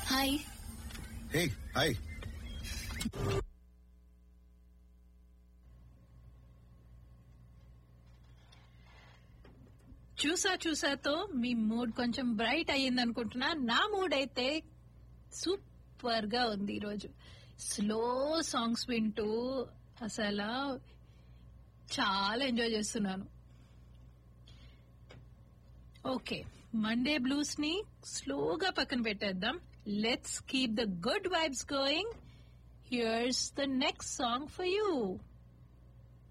hi hey hi చూసా చూసాతో మీ mood కొంచెం bright అయ్యింది అనుకుంటున్నా నా మూడ్ అయితే సూపర్ గా ఉంది ఈరోజు స్లో సాంగ్స్ వింటూ అసలు చాలా ఎంజాయ్ చేస్తున్నాను ఓకే మండే బ్లూస్ ని స్లోగా పక్కన పెట్టేద్దాం let's keep the good vibes going here's the next song for you